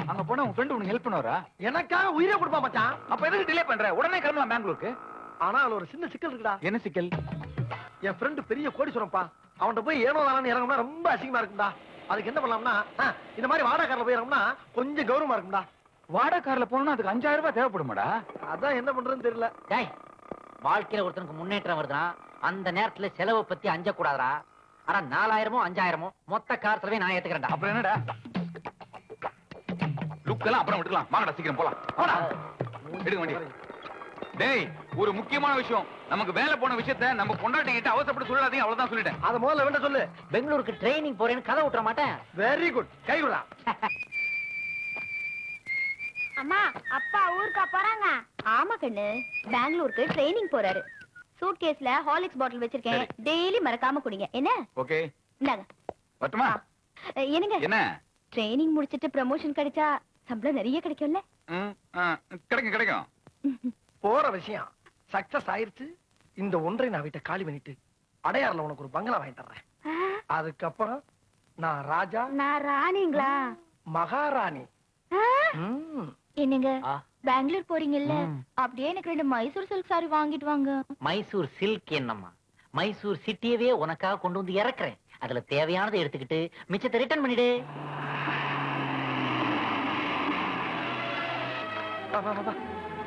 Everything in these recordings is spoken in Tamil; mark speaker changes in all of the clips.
Speaker 1: அங்க போனா உன் ஃப்ரெண்ட் உனக்கு ஹெல்ப் பண்ணுவாரா
Speaker 2: எனக்காக உயிரை கொடுப்பா மச்சான்
Speaker 1: அப்ப எதுக்கு டிலே பண்ற உடனே கிளம்பலாம் பெங்களூருக்கு
Speaker 2: ஆனா அதுல ஒரு சின்ன சிக்கல் இருக்குடா
Speaker 1: என்ன சிக்கல்
Speaker 2: என் ஃப்ரெண்டு பெரிய கோடீஸ்வரன்ப்பா அவன்கிட்ட போய் ஏனோ தானு இறங்கணும்னா ரொம்ப அசிங்கமா இருக்கும்டா அதுக்கு என்ன பண்ணலாம்னா ஆ, இந்த மாதிரி வாடகைக்காரில் போய் இறங்கணும்னா கொஞ்சம் கௌரவமா இருக்கும்டா
Speaker 1: வாடகை கார்ல போனா அதுக்கு அஞ்சாயிரம் ரூபாய் தேவைப்படுமாடா
Speaker 2: அதான் என்ன பண்றதுன்னு தெரியல
Speaker 3: டேய் வாழ்க்கையில ஒருத்தனுக்கு முன்னேற்றம் வருதுன்னா அந்த நேரத்துல செலவை பத்தி அஞ்ச கூடாதுடா ஆனா நாலாயிரமோ அஞ்சாயிரமோ மொத்த கார் செலவை நான் ஏத்துக்கிறேன்டா
Speaker 1: அப்புறம் என்னடா லுக் எல்லாம் அப்புறம் விட்டுக்கலாம் வாங்கடா சீக்கிரம் போலாம் போடா எடுக்க வண்டி டேய் ஒரு முக்கியமான விஷயம் நமக்கு வேலை போன விஷயத்த நம்ம பொண்டாட்டி கிட்ட அவசரப்பட்டு சொல்லாதீங்க அவ்வளவுதான் சொல்லிட்டேன்
Speaker 2: அதை முதல்ல வேண்ட சொல்லு
Speaker 3: பெங்களூருக்கு ட்ரைனிங் போறேன்னு கதை விட்டுற மாட்டேன்
Speaker 2: வெரி குட் கை விடுறா
Speaker 4: அம்மா அப்பா ஊருக்கா போறாங்க ஆமா கண்ணு பெங்களூருக்கு ட்ரைனிங் போறாரு சூட் கேஸ்ல ஹார்லிக்ஸ் பாட்டில் வச்சிருக்கேன்
Speaker 1: சரி.
Speaker 4: டெய்லி மறக்காம குடிங்க என்ன
Speaker 1: ஓகே
Speaker 4: இந்தாங்க
Speaker 1: வரட்டுமா
Speaker 4: அஹ், என்னங்க
Speaker 1: என்ன
Speaker 4: ட்ரைனிங் முடிச்சிட்டு ப்ரமோஷன் கிடைச்சா சம்பளம் நிறைய கிடைக்கும்ல
Speaker 1: ம், ஆ, கிடைக்கும் கிடைக்கும்
Speaker 2: போற விஷயம் சக்சஸ் ஆயிருச்சு இந்த ஒன்றை நான் வீட்டை காலி பண்ணிட்டு அடையாறுல உனக்கு ஒரு பங்களா வாங்கி தர்றேன்
Speaker 4: ஆ,
Speaker 2: அதுக்கப்புறம் நான் ராஜா
Speaker 4: நான் ராணிங்களா
Speaker 2: மகாராணி
Speaker 4: ஆ,
Speaker 2: ம்.
Speaker 4: என்னங்க
Speaker 3: ஆ.
Speaker 4: பெங்களூர் போறீங்கல்ல
Speaker 3: ம்.
Speaker 4: அப்படியே எனக்கு ரெண்டு மைசூர் சில்க் சாரி வாங்கிட்டு வாங்க
Speaker 3: மைசூர் சில்க் என்னம்மா மைசூர் சிட்டியவே உனக்காக கொண்டு வந்து இறக்குறேன் அதுல தேவையானதை எடுத்துக்கிட்டு மிச்சத்தை ரிட்டர்ன் பண்ணிடு
Speaker 2: வா, வா, வா, வா.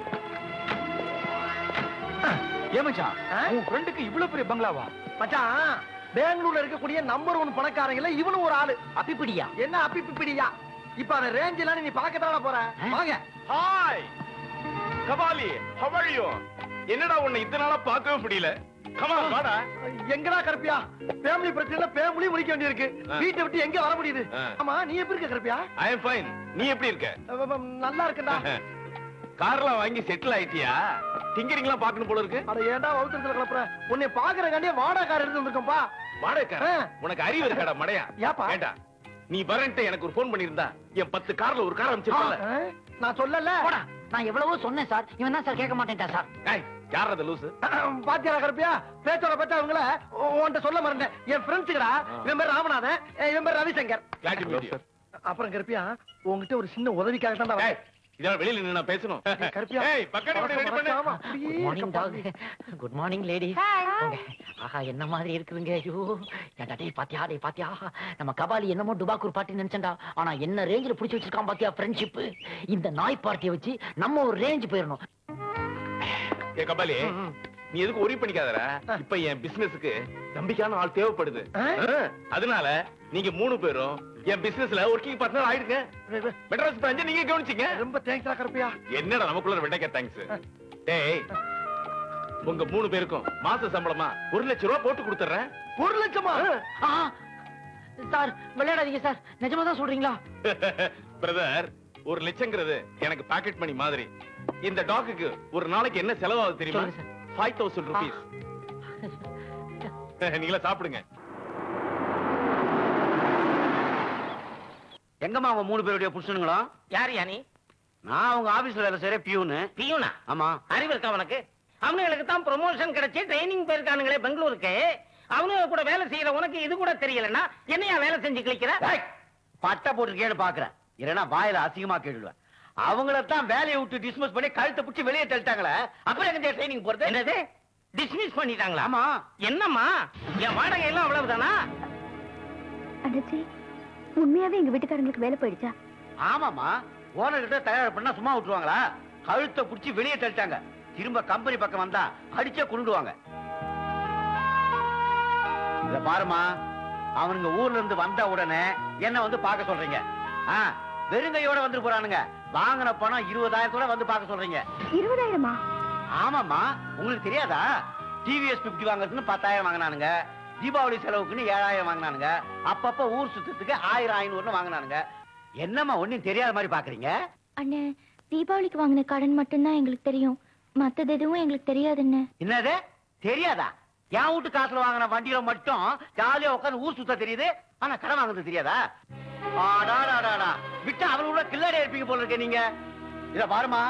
Speaker 1: ஏன் மச்சான்
Speaker 2: ஆ?
Speaker 1: உன் ஃப்ரெண்டுக்கு இவ்வளவு பெரிய பங்களாவா
Speaker 2: மச்சான் பெங்களூர்ல இருக்கக்கூடிய நம்பர் ஒன் பணக்காரங்கள இவனும் ஒரு ஆளு
Speaker 3: அப்பிப்பிடியா
Speaker 2: என்ன அப்பி பிடியா இப்ப அந்த ரேஞ்ச் எல்லாம் நீ பார்க்கத்தான போற
Speaker 3: ஆ?
Speaker 2: வாங்க
Speaker 5: hi Kabali how are you என்னடா உன்னை இத்தனை நாளா பார்க்கவே முடியல கமான் வாடா
Speaker 2: எங்கடா கருப்பியா ஃபேமிலி பிரச்சனைல ஃபேமிலி முடிக்க வேண்டியிருக்கு
Speaker 5: ஆ.
Speaker 2: வீட்டை விட்டு எங்க வர முடியுது
Speaker 5: ஆ.
Speaker 2: ஆமா நீ எப்படி இருக்க கருப்பியா
Speaker 5: ஐ அம் ஃபைன் நீ எப்படி இருக்க
Speaker 2: அஹ் அஹ் நல்லா இருக்கேன்டா
Speaker 5: கார்லாம் வாங்கி செட்டில் ஆயிட்டியா டிங்கரிங்லாம் பார்க்கணும் போல இருக்கு
Speaker 2: அட ஏன்டா வவுத்தத்துல கிளப்புற உன்னை பாக்குறக்காண்டியே வாடகை கார் எடுத்து வந்திருக்கோம்பா
Speaker 5: வாடகைக்கார
Speaker 2: ஆ.
Speaker 5: உனக்கு அறிவு இருக்காடா மடையா
Speaker 2: ஏப்பா?
Speaker 5: கேட்டா நீ வரன்ட்டு எனக்கு ஒரு ஃபோன் பண்ணிருந்தா என் பத்து கார்ல ஒரு கார் அமைச்சிருப்பல
Speaker 2: அஹ், நான் சொல்லல
Speaker 3: போடா நான் எவ்வளவோ சொன்னேன் சார் இவன் தான் சார் கேட்க மாட்டேன்டா சார்
Speaker 5: ஏய் யார் அது லூசு
Speaker 2: பாத்தியாரா கருப்பியா பேச்சோட பேச்சா அவங்கள உன்கிட்ட சொல்ல மறந்தேன் என் ஃப்ரெண்ட்ஸுக்கடா இவன் பேர் ராமநாதன் இவன் பேர் Ravishankar
Speaker 5: Glad to meet you.
Speaker 2: அப்புறம் கருப்பியா உன்கிட்ட ஒரு சின்ன உதவிக்காக தான்
Speaker 5: ஏய், இதெல்லாம் வெளியில நின்னு நான் பேசணும்
Speaker 2: கருப்பியா
Speaker 5: ஏய் பக்கடி வண்டி ரெடி பண்ணு
Speaker 2: மறக்காம அப்படியே
Speaker 3: குட் மார்னிங் டாக்
Speaker 2: இருக்கப்பா.
Speaker 3: Good morning lady
Speaker 4: Hi.
Speaker 3: ஆஹா என்ன மாதிரி இருக்குதுங்க ஐயோ ஏன்டா டேய் பாத்தியா டேய் பாத்தியா நம்ம கபாலி என்னமோ டுபாக்கூர் பார்ட்டி நினைச்சேன்டா ஆனா என்ன ரேஞ்சில புடிச்சு வச்சிருக்கான் பாத்தியா ஃப்ரெண்ட்ஷிப் இந்த நாய் பார்ட்டியை வச்சு நம்ம ஒரு ரேஞ்ச் போயிடணும்
Speaker 5: ஏ கபாலி
Speaker 2: ம், ம்.
Speaker 5: நீ எதுக்கு ஒரி பண்ணிக்காதடா இப்ப என் பிசினஸ்க்கு நம்பிக்கையான ஆள் தேவைப்படுது
Speaker 2: ஆ?
Speaker 5: ஆ, அதனால நீங்க மூணு பேரும் என் பிசினஸ்ல ஒர்க்கிங் பார்ட்னர் ஆயிடுங்க மெட்ராஸ் பிராஞ்ச நீங்க கவனிச்சீங்க
Speaker 2: ரொம்ப தேங்க்ஸ்டா கருப்பியா
Speaker 5: என்னடா நமக்குள்ள வெண்டைக்கா தேங்க்ஸ் டேய் உங்க மூணு பேருக்கும் மாச சம்பளமா ஒரு லட்சம் ரூபாய் போட்டு கொடுத்துறேன்
Speaker 2: ஒரு லட்சமா
Speaker 3: ஆ, சார் விளையாடாதீங்க சார் நிஜமா தான் சொல்றீங்களா
Speaker 5: பிரதர் ஒரு லட்சங்கிறது எனக்கு பாக்கெட் மணி மாதிரி இந்த டாக்குக்கு ஒரு நாளைக்கு என்ன செலவாகுது தெரியுமா
Speaker 3: சொல்லுங்க சார்.
Speaker 5: ஃபைவ் தௌசண்ட் ருபீஸ் நீங்களே சாப்பிடுங்க
Speaker 6: எங்கம்மா அவங்க மூணு பேருடைய புருஷனுங்களா
Speaker 7: யார் யானி
Speaker 6: நான் அவங்க ஆபீஸ்ல வேலை செய்யற பியூனு
Speaker 7: பியூனா
Speaker 6: ஆமா
Speaker 7: அறிவு இருக்கா உனக்கு அவனுங்களுக்கு தான் ப்ரொமோஷன் கிடைச்சு ட்ரைனிங் போயிருக்கானுங்களே பெங்களூருக்கு அவனுங்க கூட வேலை செய்யற உனக்கு இது கூட தெரியலன்னா என்னையா வேலை செஞ்சு கிளிக்கிற
Speaker 6: ஏய், பட்டை போட்டிருக்கேன்னு பாக்குறேன் இல்லைன்னா வாயில அசிங்கமா கேட்டுடுவேன் அவங்கள தான் வேலையை விட்டு டிஸ்மிஸ் பண்ணி கழுத்தை பிடிச்சி வெளியே தள்ளிட்டாங்களே அப்புறம் எங்க ட்ரைனிங் போறது
Speaker 7: என்னது டிஸ்மிஸ் பண்ணிட்டாங்களா
Speaker 6: ஆமா
Speaker 7: என்னம்மா என் வாடகை எல்லாம் அவ்வளவுதானா
Speaker 4: அண்ணாச்சி உண்மையாவே எங்க வீட்டுக்காரங்களுக்கு வேலை போயிடுச்சா
Speaker 6: ஆமாமா ஓனர் கிட்ட தயார் பண்ணா சும்மா விட்டுருவாங்களா கழுத்தை பிடிச்சி வெளியே தள்ளிட்டாங்க திரும்ப கம்பெனி பக்கம் வந்தா அடிச்சே கொண்டுடுவாங்க இத பாருமா அவனுங்க ஊர்ல இருந்து வந்த உடனே என்ன வந்து பார்க்க சொல்றீங்க ஆ, வெறுங்கையோட வந்துட்டு போறானுங்க வாங்கின பணம் இருபதாயிரத்தோட வந்து பார்க்க சொல்றீங்க
Speaker 4: இருபதாயிரமா
Speaker 6: ஆமாமா உங்களுக்கு தெரியாதா டிவிஎஸ் பிப்டி வாங்குறதுன்னு பத்தாயிரம் வாங்கினானுங்க தீபாவளி செலவுக்குன்னு ஏழாயிரம் வாங்கினானுங்க அப்பப்ப ஊர் சுத்தத்துக்கு ஆயிரம் ஐநூறுன்னு வாங்கினானுங்க என்னம்மா ஒண்ணும் தெரியாத மாதிரி பாக்குறீங்க
Speaker 4: அண்ணே தீபாவளிக்கு வாங்கின கடன் மட்டும்தான் எங்களுக்கு தெரியும் மத்தது எதுவும் எங்களுக்கு தெரியாதுன்னு
Speaker 6: என்னது தெரியாதா என் வீட்டு காசுல வாங்கின வண்டியில மட்டும் ஜாலியா உட்கார்ந்து ஊர் சுத்த தெரியுது ஆனா கடன் வாங்குறது தெரியாதா ஆடாடாடாடா விட்டா அவளோட கில்லாடியா இருப்பீங்க போல இருக்க நீங்க இத பாருமா